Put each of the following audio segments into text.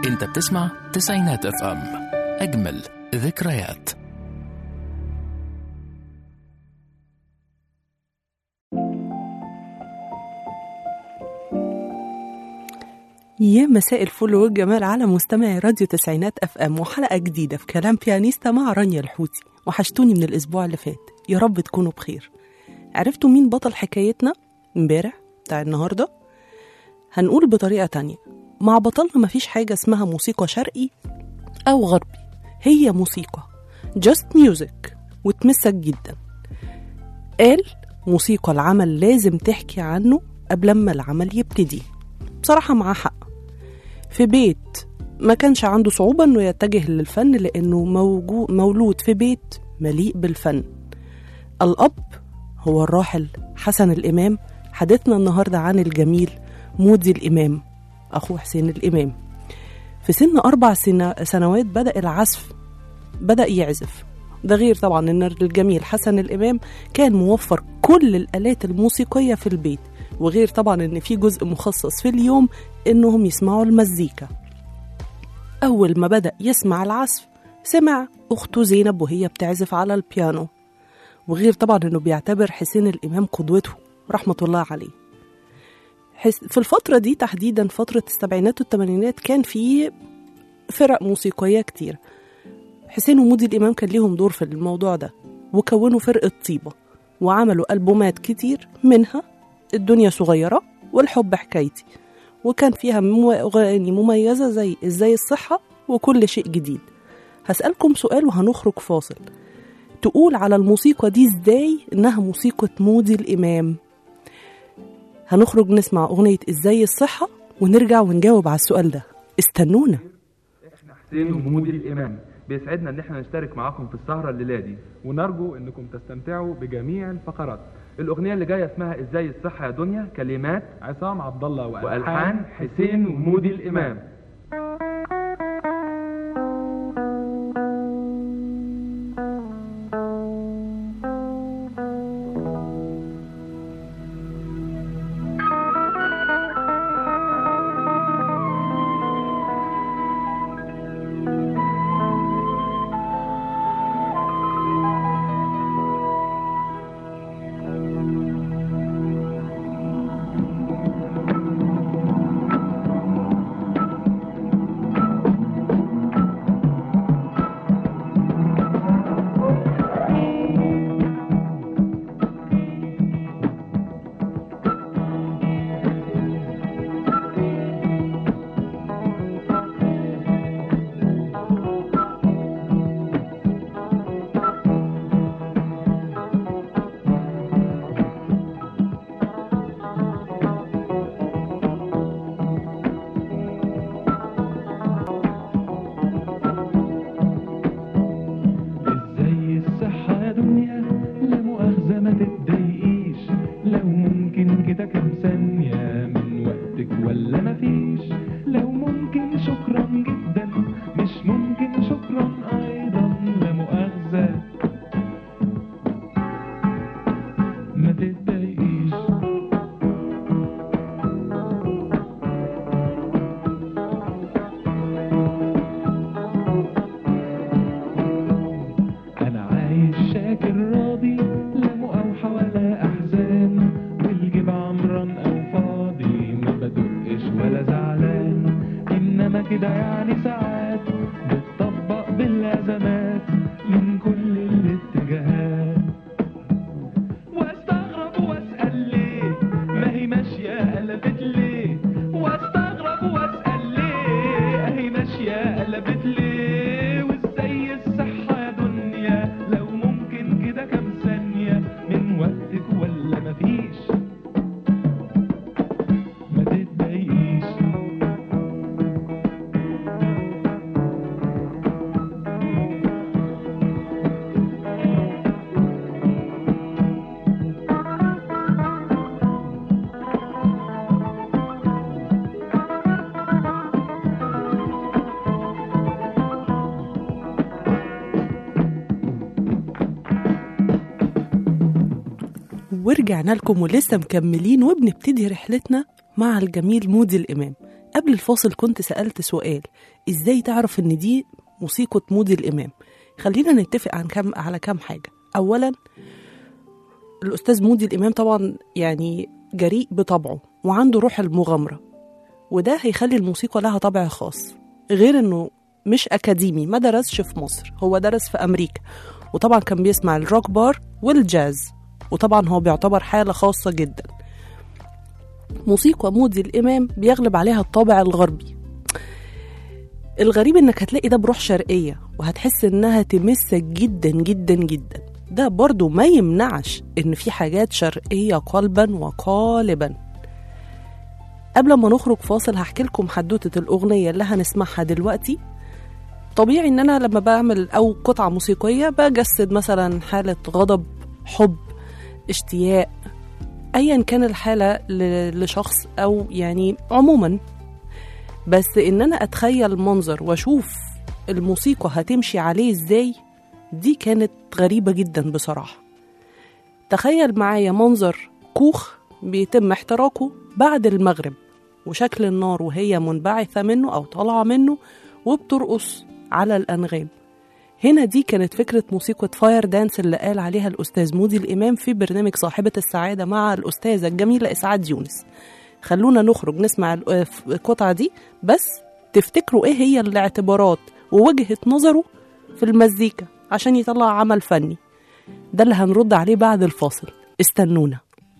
انت بتسمع تسعينات اف ام اجمل ذكريات يا مساء الفل والجمال على مستمعي راديو تسعينات اف ام وحلقه جديده في كلام بيانيستا مع رانيا الحوتي وحشتوني من الاسبوع اللي فات يا رب تكونوا بخير عرفتوا مين بطل حكايتنا امبارح بتاع النهارده هنقول بطريقه تانية مع بطلنا مفيش حاجه اسمها موسيقى شرقي او غربي هي موسيقى just music وتمسك جدا قال موسيقى العمل لازم تحكي عنه قبل ما العمل يبتدي بصراحة معاه حق في بيت ما كانش عنده صعوبة انه يتجه للفن لانه موجو مولود في بيت مليء بالفن الاب هو الراحل حسن الامام حديثنا النهاردة عن الجميل مودي الامام اخو حسين الامام في سن اربع سنة سنوات بدأ العزف بدأ يعزف ده غير طبعا ان الجميل حسن الامام كان موفر كل الالات الموسيقيه في البيت وغير طبعا ان في جزء مخصص في اليوم انهم يسمعوا المزيكا اول ما بدا يسمع العزف سمع اخته زينب وهي بتعزف على البيانو وغير طبعا انه بيعتبر حسين الامام قدوته رحمه الله عليه حس- في الفتره دي تحديدا فتره السبعينات والثمانينات كان في فرق موسيقيه كتير حسين ومودي الامام كان ليهم دور في الموضوع ده وكونوا فرقه طيبه وعملوا البومات كتير منها الدنيا صغيرة والحب حكايتي وكان فيها مو- أغاني مميزة زي إزاي الصحة وكل شيء جديد هسألكم سؤال وهنخرج فاصل تقول على الموسيقى دي إزاي إنها موسيقى مودي الإمام هنخرج نسمع أغنية إزاي الصحة ونرجع ونجاوب على السؤال ده استنونا احنا حسين ومودي الامام بيسعدنا ان احنا نشترك معاكم في السهره الليله دي ونرجو انكم تستمتعوا بجميع الفقرات الاغنيه اللي جايه اسمها ازاي الصحه يا دنيا كلمات عصام عبد الله والحان حسين ومودي الامام ازاي الصحة يا دنيا لا مؤاخذة ما تتضايقيش لو ممكن كده كام ثانية من وقتك ولا مفيش لو ممكن شكرا جدا مش ممكن شكرا ايضا لا مؤاخذة ما تتضايقيش انا عايش شاكر راضي لا مقاوحة ولا احزان والجيب عمران او فاضي ما بدقش ولا زعلان انما كده يعني ساعات بتطبق بالازمات من كل الاتجاهات واستغرب واسال ليه ما هي ماشيه قلبت ليه واستغرب واسال ليه اهي ماشيه قلبت ليه وازاي الصحه يا دنيا لو ممكن كده كام ثانيه من وقتك ولا مفيش ما تتضايقيش ورجعنا لكم ولسه مكملين وبنبتدي رحلتنا مع الجميل مودي الإمام قبل الفاصل كنت سألت سؤال ازاي تعرف ان دي موسيقى مودي الإمام خلينا نتفق عن كم على كام حاجة أولا الأستاذ مودي الإمام طبعا يعني جريء بطبعه وعنده روح المغامرة وده هيخلي الموسيقى لها طابع خاص غير انه مش أكاديمي ما درسش في مصر هو درس في أمريكا وطبعا كان بيسمع الروك بار والجاز وطبعا هو بيعتبر حالة خاصة جدا موسيقى مودي الإمام بيغلب عليها الطابع الغربي الغريب انك هتلاقي ده بروح شرقية وهتحس انها تمسك جدا جدا جدا ده برضو ما يمنعش ان في حاجات شرقية قلبا وقالبا قبل ما نخرج فاصل هحكي لكم حدوتة الأغنية اللي هنسمعها دلوقتي طبيعي ان انا لما بعمل او قطعة موسيقية بجسد مثلا حالة غضب حب اشتياق ايا كان الحالة ل- لشخص او يعني عموما بس ان انا اتخيل منظر واشوف الموسيقى هتمشي عليه ازاي دي كانت غريبة جدا بصراحة تخيل معايا منظر كوخ بيتم احتراقه بعد المغرب وشكل النار وهي منبعثة منه أو طالعة منه وبترقص على الأنغام هنا دي كانت فكرة موسيقى فاير دانس اللي قال عليها الأستاذ مودي الإمام في برنامج صاحبة السعادة مع الأستاذة الجميلة إسعاد يونس خلونا نخرج نسمع ال- القطعة دي بس تفتكروا إيه هي الاعتبارات ووجهة نظره في المزيكا عشان يطلع عمل فني ده اللي هنرد عليه بعد الفاصل استنونا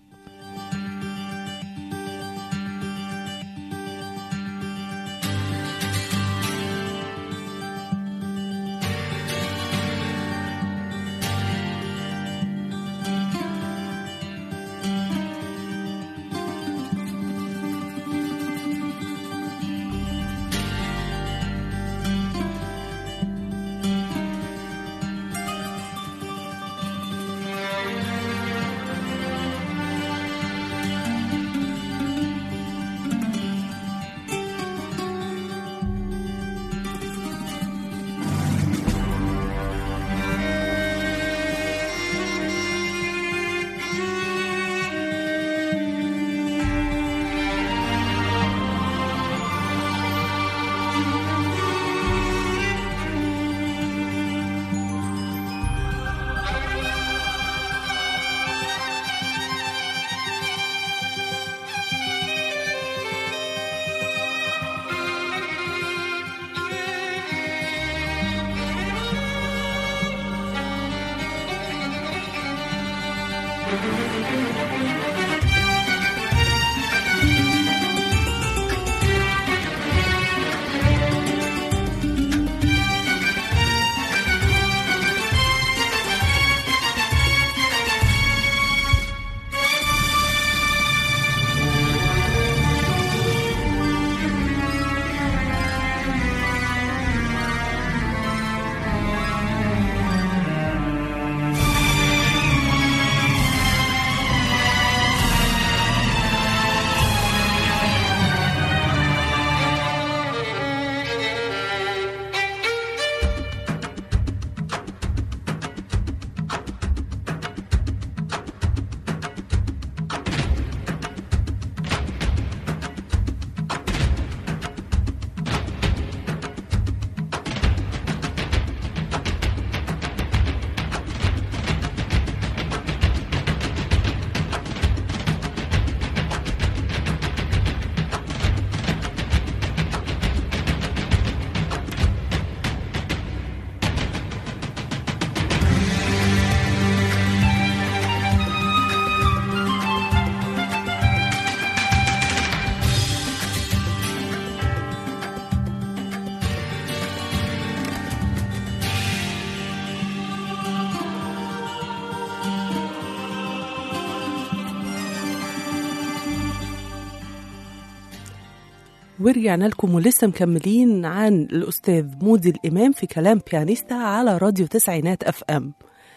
ورجعنا لكم ولسه مكملين عن الأستاذ مودي الإمام في كلام بيانيستا على راديو تسعينات أف أم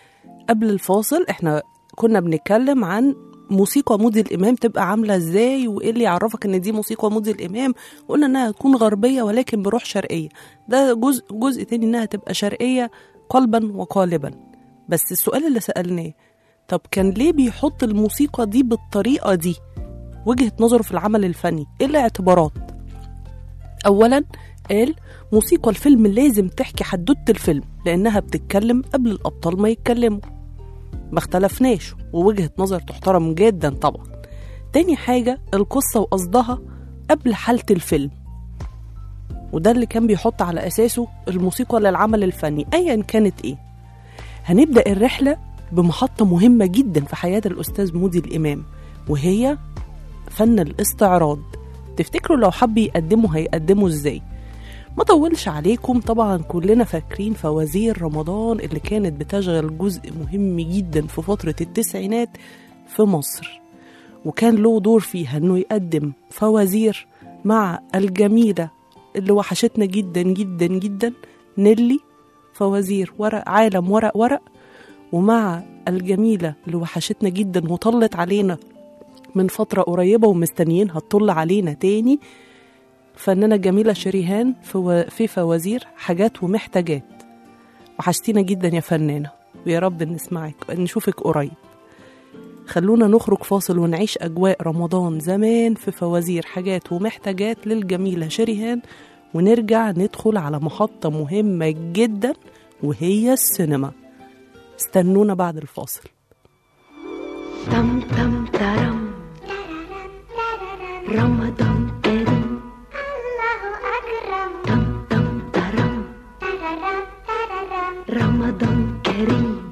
قبل الفاصل احنا كنا بنتكلم عن موسيقى مودي الإمام تبقى عاملة ازاي وإيه اللي يعرفك إن دي موسيقى مودي الإمام قلنا إنها تكون غربية ولكن بروح شرقية ده جزء جزء تاني إنها تبقى شرقية قلبا وقالبا بس السؤال اللي سألناه طب كان ليه بيحط الموسيقى دي بالطريقة دي وجهة نظره في العمل الفني ايه الاعتبارات أولا قال موسيقى الفيلم لازم تحكي حدوتة الفيلم لأنها بتتكلم قبل الأبطال ما يتكلموا ما اختلفناش ووجهة نظر تحترم جدا طبعا تاني حاجة القصة وقصدها قبل حالة الفيلم وده اللي كان بيحط على أساسه الموسيقى للعمل الفني أيا كانت إيه هنبدأ الرحلة بمحطة مهمة جدا في حياة الأستاذ مودي الإمام وهي فن الاستعراض تفتكروا لو حب يقدمه هيقدمه ازاي ما طولش عليكم طبعا كلنا فاكرين فوازير رمضان اللي كانت بتشغل جزء مهم جدا في فترة التسعينات في مصر وكان له دور فيها انه يقدم فوازير مع الجميلة اللي وحشتنا جدا جدا جدا نيلي فوازير ورق عالم ورق ورق ومع الجميلة اللي وحشتنا جدا وطلت علينا من فترة قريبة ومستنيينها تطل علينا تاني فنانة جميلة شريهان في, و... في فوازير حاجات ومحتاجات وحشتينا جدا يا فنانة ويا رب نسمعك نشوفك قريب خلونا نخرج فاصل ونعيش أجواء رمضان زمان في فوازير حاجات ومحتاجات للجميلة شريهان ونرجع ندخل على محطة مهمة جدا وهي السينما استنونا بعد الفاصل تم تم ترم رمضان كريم تم تم ترم رمضان كريم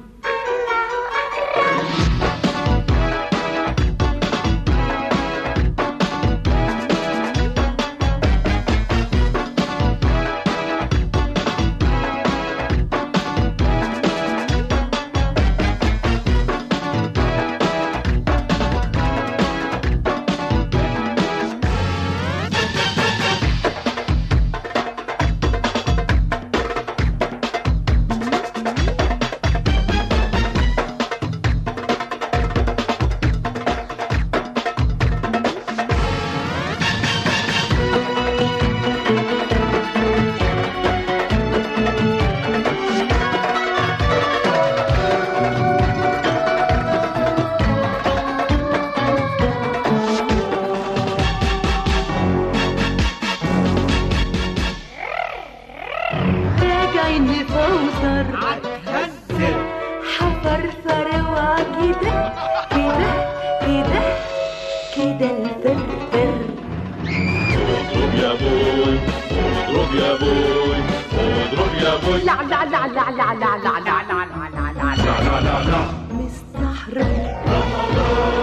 راجعين نفوزر حفرفر وكده كده كده كده الفرفر اضرب يا بوي اضرب يا بوي اضرب يا بوي لا لا لا لا لا لا لا لا لا لا لا لا لا لا لا مستحرم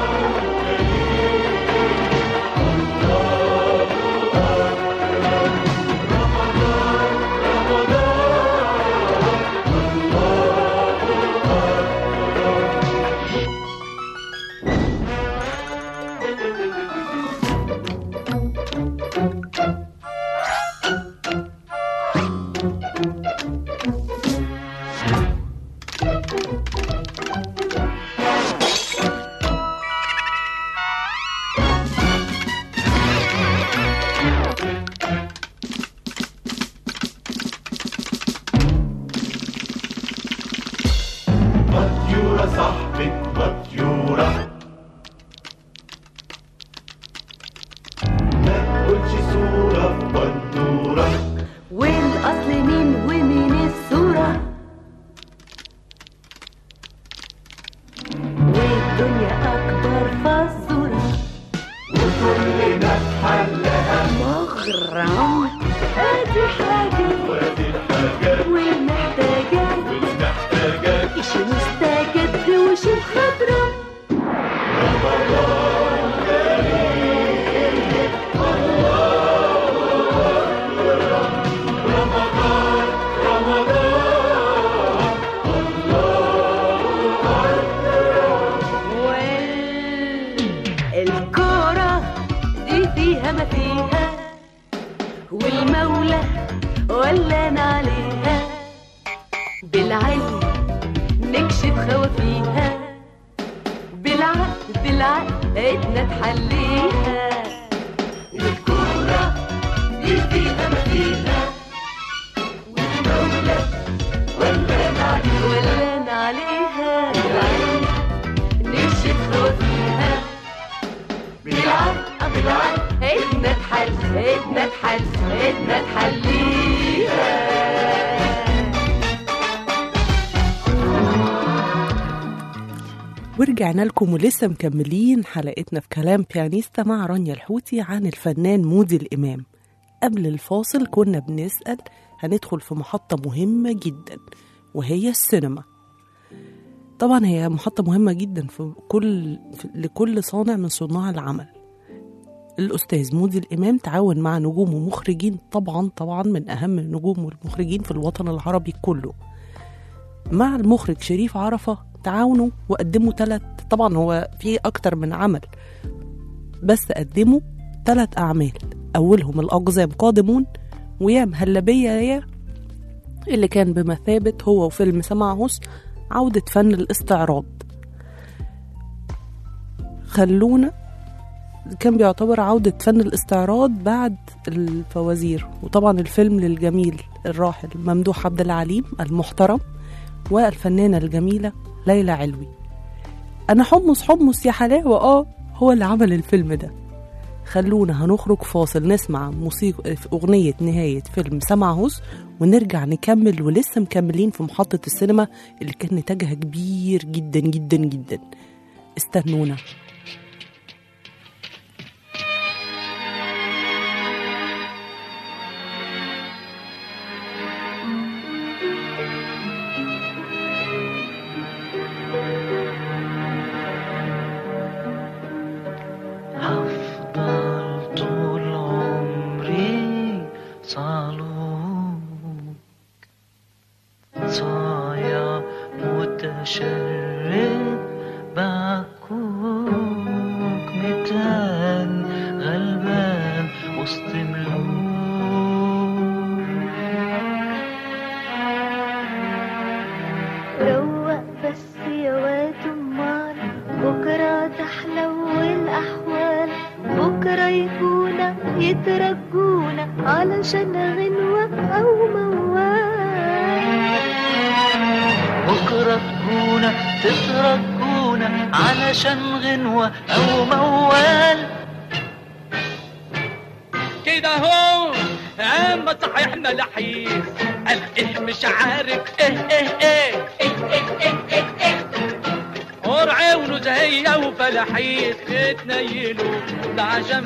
مطيورة صاحبك مطيورة ما تقولش صورة في بندورة والاصل مين ومين الصورة والدنيا اكبر فزورة وكلنا حلها مغرم ادي حاجة وادي الحاجات والمحتاجات والمحتاجات ايش مستجد وش الخضرة الكورة دي فيها ما فيها والمولى ولنا عليها بالعلم نكشف خوافيها بالعقل بالعقل ايدنا تحليها الكورة دي فيها ما فيها والمولى ولنا عليها ولنا عليها بالعلم نكشف خوافيها بالعقل بالعقل ايدنا تحل ايدنا تحل ايدنا ورجعنا لكم ولسه مكملين حلقتنا في كلام بيانيستا مع رانيا الحوتي عن الفنان مودي الإمام قبل الفاصل كنا بنسأل هندخل في محطة مهمة جدا وهي السينما طبعا هي محطة مهمة جدا في كل في لكل صانع من صناع العمل الأستاذ مودي الإمام تعاون مع نجوم ومخرجين طبعا طبعا من أهم النجوم والمخرجين في الوطن العربي كله مع المخرج شريف عرفة تعاونوا وقدموا ثلاث طبعا هو في أكتر من عمل بس قدموا ثلاث أعمال أولهم الأقزام قادمون ويا مهلبية يا اللي كان بمثابة هو وفيلم سمع هس عودة فن الاستعراض خلونا كان بيعتبر عودة فن الاستعراض بعد الفوازير وطبعا الفيلم للجميل الراحل ممدوح عبد العليم المحترم والفنانة الجميلة ليلى علوي أنا حمص حمص يا حلاوة آه هو اللي عمل الفيلم ده خلونا هنخرج فاصل نسمع موسيقى في أغنية نهاية فيلم سمع هس ونرجع نكمل ولسه مكملين في محطة السينما اللي كان نتاجها كبير جدا جدا جدا استنونا هفضل طول عمري صعلوك صايع متشرد بعكوك متان غلبان وسط ملوك روق بس يا واد امال بكرة تحلو الأحوال بكرة يجونا يترجونا علشان غنوة أو موال بكرة تكونا تتركونا علشان غنوة أو موال كده هو اما صحيحنا لحيس قال ايه مش عارف ايه ايه ايه ايه ايه ايه ايه ايه قرعة ونزهية وفلاحيس اتنيلوا ده عشان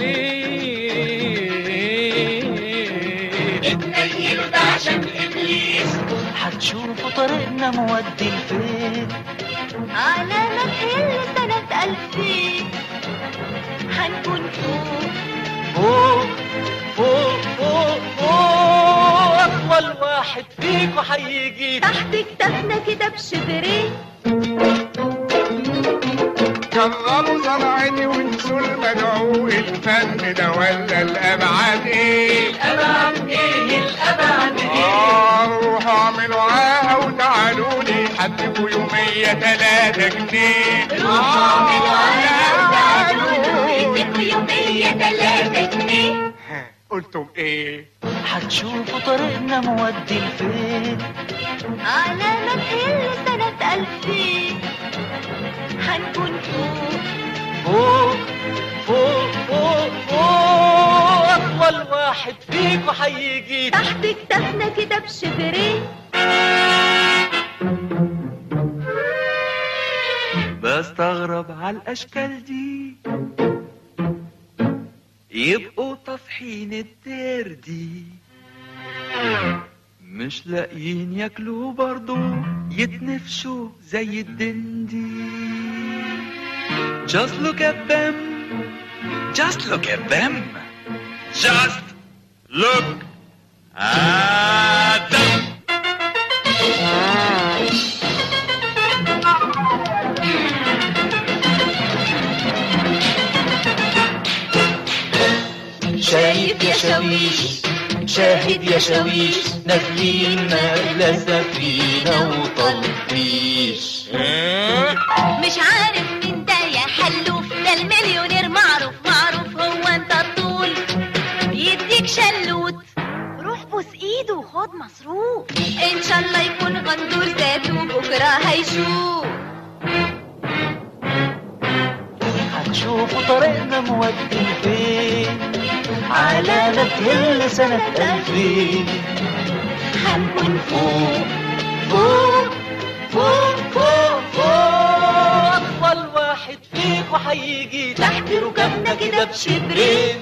ابليس اتنيلوا ده عشان ابليس هتشوفوا طريقنا مودي لفين على مكان سنة ألفين هنكون فوق فوق فوق فوق فوق أطول واحد فيكوا هيجي تحت كتافنا كده بشبرين جربوا صنعتي وانسوا المدعو الفن ده ولا الابعاد ايه الابعد ايه الابعد ايه آه، روحوا اعملوا عاهه وتعالوا لي حدفوا يومية تلاتة جنيه روحوا اعملوا عاهة وتعالوا لي. يديكوا يومية تلاتة جنيه قلتم ايه هتشوفوا طريقنا مودي لفين على مكان سنة ألفين هنكون فوق فوق فوق فوق فوق أطول واحد فيكوا هيجي تحت كتافنا كده بشبرين بستغرب على الأشكال دي يبقوا طافحين الدير دي مش لاقيين ياكلوا برضو يتنفشوا زي الدندي Just look at them Just look at them Just look at them شايف يا شاويش شاهد يا شاويش نازلين نقلة سفينة وطلفيش مش عارف مين ده يا حلوف ده المليونير معروف معروف هو انت الطول يديك شلوت روح بوس ايده وخد مصروف ان شاء الله يكون غندور ذاته بكره هيشوف هتشوفوا طريقنا مودي فين على نتهل سنة ألفين هنكون فوق فوق فوق فوق فوق وهيجي تحت ركبنا كده بشبرين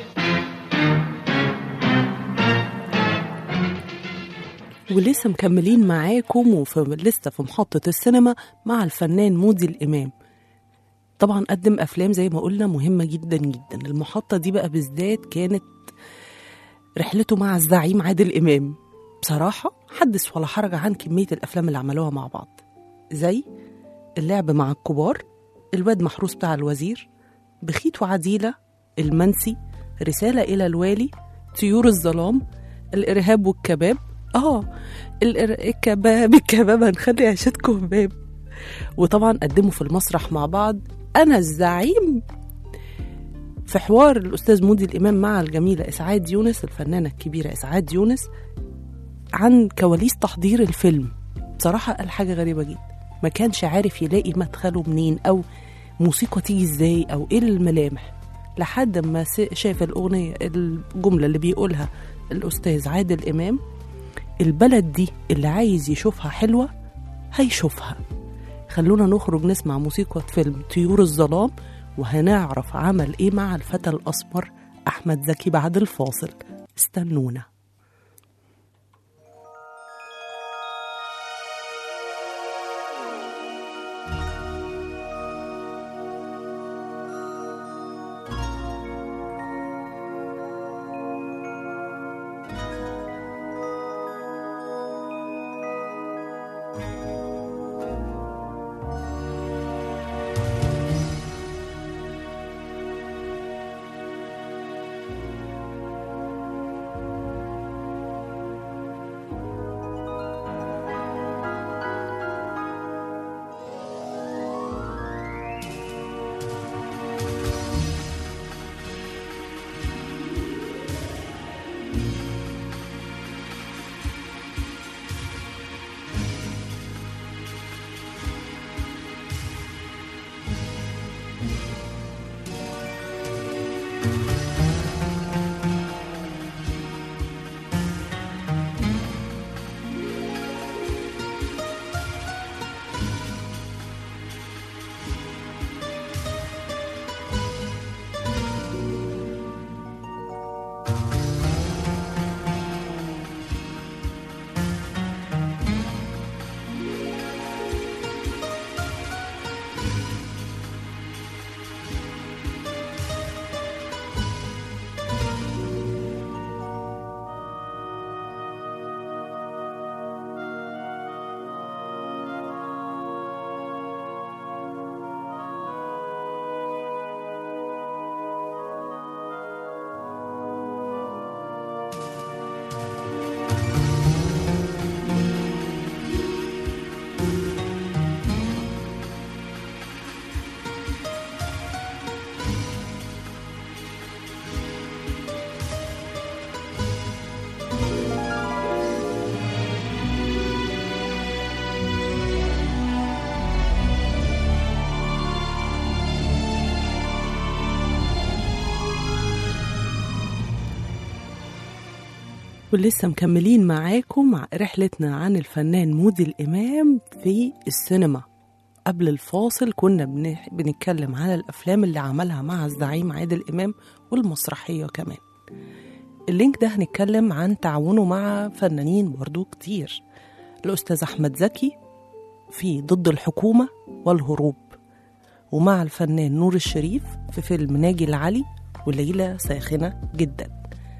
ولسه مكملين معاكم وفي لسه في محطة السينما مع الفنان مودي الإمام طبعا قدم أفلام زي ما قلنا مهمة جدا جدا المحطة دي بقى بالذات كانت رحلته مع الزعيم عادل إمام بصراحة حدث ولا حرج عن كمية الأفلام اللي عملوها مع بعض زي اللعب مع الكبار الواد محروس بتاع الوزير بخيت وعديلة المنسي رسالة إلى الوالي طيور الظلام الإرهاب والكباب آه الإر... الكباب الكباب هنخلي عيشتكم باب وطبعا قدموا في المسرح مع بعض أنا الزعيم في حوار الأستاذ مودي الإمام مع الجميلة إسعاد يونس الفنانة الكبيرة إسعاد يونس عن كواليس تحضير الفيلم بصراحة قال حاجة غريبة جدا ما كانش عارف يلاقي مدخله منين أو موسيقى تيجي إزاي أو إيه الملامح لحد ما س- شاف الأغنية الجملة اللي بيقولها الأستاذ عادل إمام البلد دي اللي عايز يشوفها حلوة هيشوفها خلونا نخرج نسمع موسيقى فيلم طيور الظلام وهنعرف عمل ايه مع الفتى الأسمر أحمد زكي بعد الفاصل استنونا ولسه مكملين معاكم مع رحلتنا عن الفنان مودي الإمام في السينما قبل الفاصل كنا بنح- بنتكلم على الأفلام اللي عملها مع الزعيم عادل إمام والمسرحية كمان اللينك ده هنتكلم عن تعاونه مع فنانين برضو كتير الأستاذ أحمد زكي في ضد الحكومة والهروب ومع الفنان نور الشريف في فيلم ناجي العلي وليلة ساخنة جدا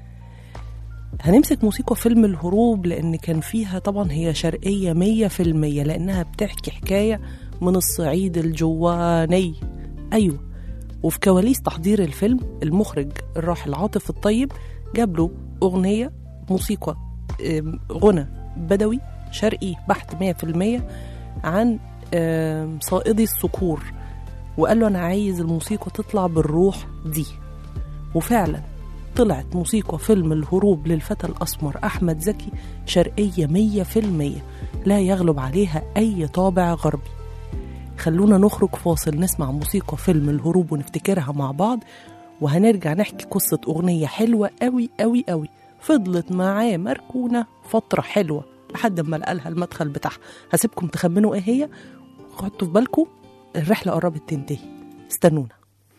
هنمسك موسيقى فيلم الهروب لأن كان فيها طبعا هي شرقية مية في المية لأنها بتحكي حكاية من الصعيد الجواني أيوة وفي كواليس تحضير الفيلم المخرج الراحل عاطف الطيب جاب له أغنية موسيقى آم، غنى بدوي شرقي بحت مية في المية عن آم، صائدي الصقور وقال له أنا عايز الموسيقى تطلع بالروح دي وفعلا طلعت موسيقى فيلم الهروب للفتى الأسمر أحمد زكي شرقية مية في المية لا يغلب عليها أي طابع غربي خلونا نخرج فاصل نسمع موسيقى فيلم الهروب ونفتكرها مع بعض وهنرجع نحكي قصة أغنية حلوة قوي قوي قوي فضلت معاه مركونة فترة حلوة لحد ما لقالها المدخل بتاعها هسيبكم تخمنوا ايه هي حطوا في بالكم الرحلة قربت تنتهي استنونا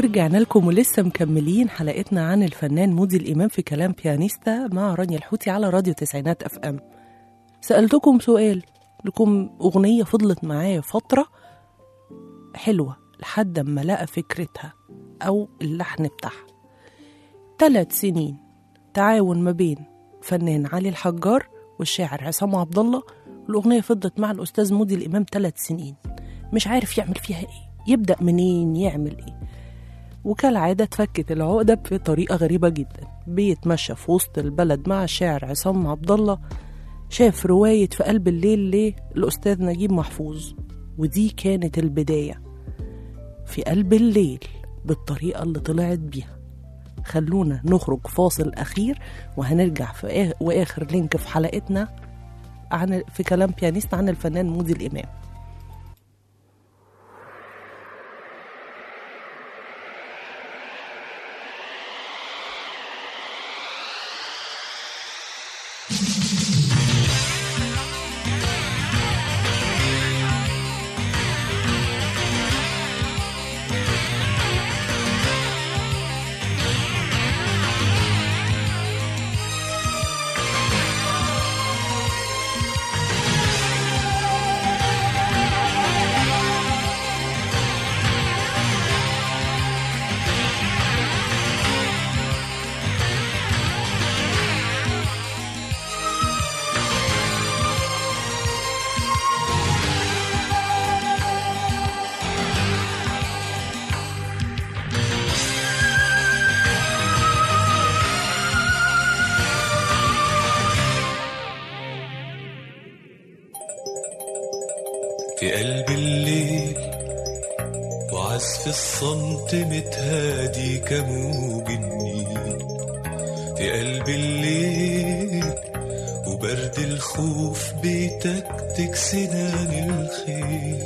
ورجعنا لكم ولسه مكملين حلقتنا عن الفنان مودي الإمام في كلام بيانيستا مع رانيا الحوتي على راديو تسعينات اف ام سألتكم سؤال لكم أغنية فضلت معايا فترة حلوة لحد ما لقى فكرتها أو اللحن بتاعها ثلاث سنين تعاون ما بين فنان علي الحجار والشاعر عصام عبد الله الأغنية فضلت مع الأستاذ مودي الإمام ثلاث سنين مش عارف يعمل فيها إيه يبدأ منين يعمل إيه وكالعادة اتفكت العقدة بطريقة غريبة جدا بيتمشى في وسط البلد مع الشاعر عصام عبد الله شاف رواية في قلب الليل ليه الأستاذ نجيب محفوظ ودي كانت البداية في قلب الليل بالطريقة اللي طلعت بيها خلونا نخرج فاصل أخير وهنرجع في آخر وآخر لينك في حلقتنا عن في كلام بيانيست عن الفنان مودي الإمام في قلب الليل وعزف الصمت متهادي كموج النيل في قلب الليل وبرد الخوف بيتكتك سنان الخيل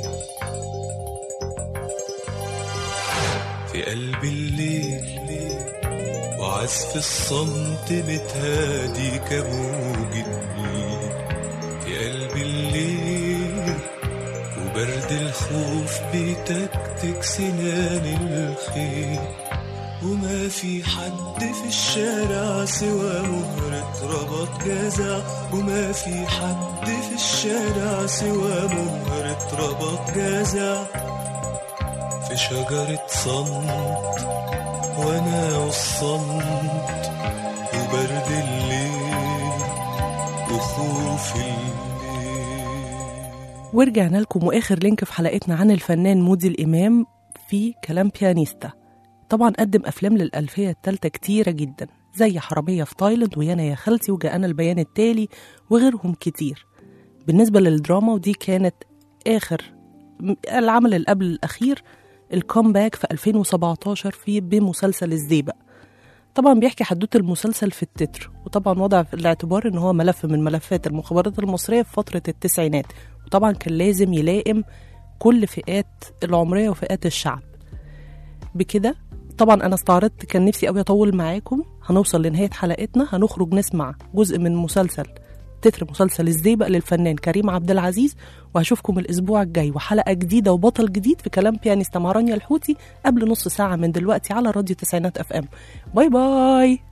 في قلب الليل وعزف الصمت متهادي كموج النيل في قلب الليل وبرد الخوف بيتكتك سنان الخيل وما في حد في الشارع سوى مهرة ربط جزع وما في حد في الشارع سوى مهرة ربط جزع في شجرة صمت وانا والصمت وبرد الليل وخوف الليل ورجعنا لكم واخر لينك في حلقتنا عن الفنان مودي الامام في كلام بيانيستا طبعا قدم افلام للالفيه الثالثه كتيره جدا زي حراميه في تايلاند ويانا يا خالتي وجاءنا البيان التالي وغيرهم كتير بالنسبه للدراما ودي كانت اخر م- العمل اللي قبل الاخير الكومباك في 2017 في بمسلسل الزيبق طبعا بيحكي حدوته المسلسل في التتر وطبعا وضع في الاعتبار ان هو ملف من ملفات المخابرات المصريه في فتره التسعينات وطبعا كان لازم يلائم كل فئات العمريه وفئات الشعب بكده طبعا انا استعرضت كان نفسي قوي اطول معاكم هنوصل لنهايه حلقتنا هنخرج نسمع جزء من مسلسل تتر مسلسل الزيبق للفنان كريم عبد العزيز وهشوفكم الاسبوع الجاي وحلقه جديده وبطل جديد في كلام بيانيستا مع رانيا الحوتي قبل نص ساعه من دلوقتي على راديو تسعينات اف ام باي باي